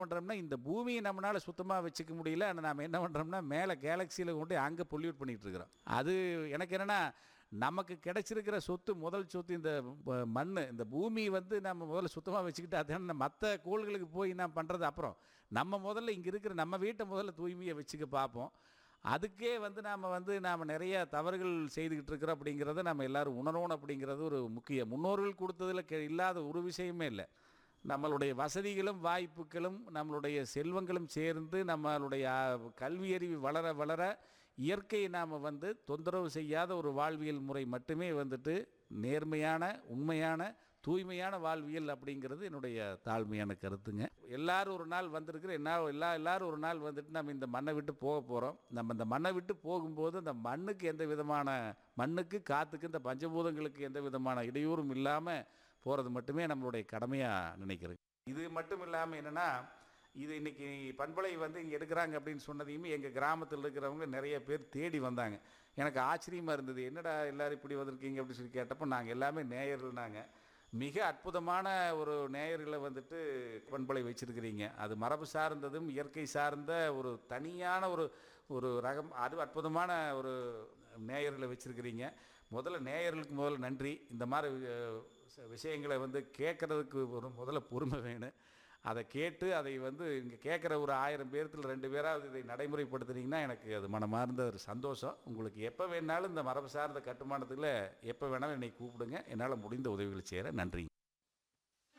பண்ணுறோம்னா இந்த பூமியை நம்மளால் சுத்தமாக வச்சுக்க முடியல ஆனால் நாம் என்ன பண்ணுறோம்னா மேலே கேலக்சியில் கொண்டு அங்கே பொல்யூட் பண்ணிகிட்டு இருக்கிறோம் அது எனக்கு என்னென்னா நமக்கு கிடைச்சிருக்கிற சொத்து முதல் சொத்து இந்த மண் இந்த பூமி வந்து நம்ம முதல்ல சுத்தமாக வச்சுக்கிட்டு அதான மற்ற கோள்களுக்கு போய் நான் பண்ணுறது அப்புறம் நம்ம முதல்ல இங்கே இருக்கிற நம்ம வீட்டை முதல்ல தூய்மையை வச்சுக்க பார்ப்போம் அதுக்கே வந்து நாம் வந்து நாம் நிறைய தவறுகள் செய்துக்கிட்டு இருக்கிறோம் அப்படிங்கிறத நம்ம எல்லாரும் உணரணும் அப்படிங்கிறது ஒரு முக்கிய முன்னோர்கள் கொடுத்ததில் கெ- இல்லாத ஒரு விஷயமே இல்லை நம்மளுடைய வசதிகளும் வாய்ப்புகளும் நம்மளுடைய செல்வங்களும் சேர்ந்து நம்மளுடைய ஆ, கல்வியறிவு வளர வளர இயற்கையை நாம் வந்து தொந்தரவு செய்யாத ஒரு வாழ்வியல் முறை மட்டுமே வந்துட்டு நேர்மையான உண்மையான தூய்மையான வாழ்வியல் அப்படிங்கிறது என்னுடைய தாழ்மையான கருத்துங்க எல்லாரும் ஒரு நாள் வந்திருக்கிற என்ன எல்லா எல்லாரும் ஒரு நாள் வந்துட்டு நம்ம இந்த மண்ணை விட்டு போக போகிறோம் நம்ம இந்த மண்ணை விட்டு போகும்போது அந்த மண்ணுக்கு எந்த விதமான மண்ணுக்கு காற்றுக்கு இந்த பஞ்சபூதங்களுக்கு எந்த விதமான இடையூறும் இல்லாமல் போகிறது மட்டுமே நம்மளுடைய கடமையாக நினைக்கிறேன் இது மட்டும் இல்லாமல் என்னென்னா இது இன்னைக்கு பண்பலை வந்து இங்கே எடுக்கிறாங்க அப்படின்னு சொன்னதையுமே எங்கள் கிராமத்தில் இருக்கிறவங்க நிறைய பேர் தேடி வந்தாங்க எனக்கு ஆச்சரியமாக இருந்தது என்னடா எல்லாரும் இப்படி வந்திருக்கீங்க அப்படின்னு சொல்லி கேட்டப்போ நாங்கள் எல்லாமே நேயர்கள்னாங்க மிக அற்புதமான ஒரு நேயர்களை வந்துட்டு பண்பலை வச்சிருக்கிறீங்க அது மரபு சார்ந்ததும் இயற்கை சார்ந்த ஒரு தனியான ஒரு ஒரு ரகம் அது அற்புதமான ஒரு நேயர்களை வச்சிருக்கிறீங்க முதல்ல நேயர்களுக்கு முதல்ல நன்றி இந்த மாதிரி அஹ், ச- விஷயங்களை வந்து கேட்குறதுக்கு ஒரு முதல்ல பொறுமை வேணும் அதை கேட்டு அதை வந்து இங்கே கேட்குற ஒரு ஆயிரம் பேர்த்தில் ரெண்டு பேராவது இதை நடைமுறைப்படுத்துனீங்கன்னா எனக்கு அது மனமார்ந்த ஒரு சந்தோஷம் உங்களுக்கு எப்போ வேணாலும் இந்த மரபு சார்ந்த கட்டுமானத்தில் எப்போ வேணாலும் என்னை கூப்பிடுங்க என்னால் முடிந்த உதவிகளை செய்கிறேன் நன்றி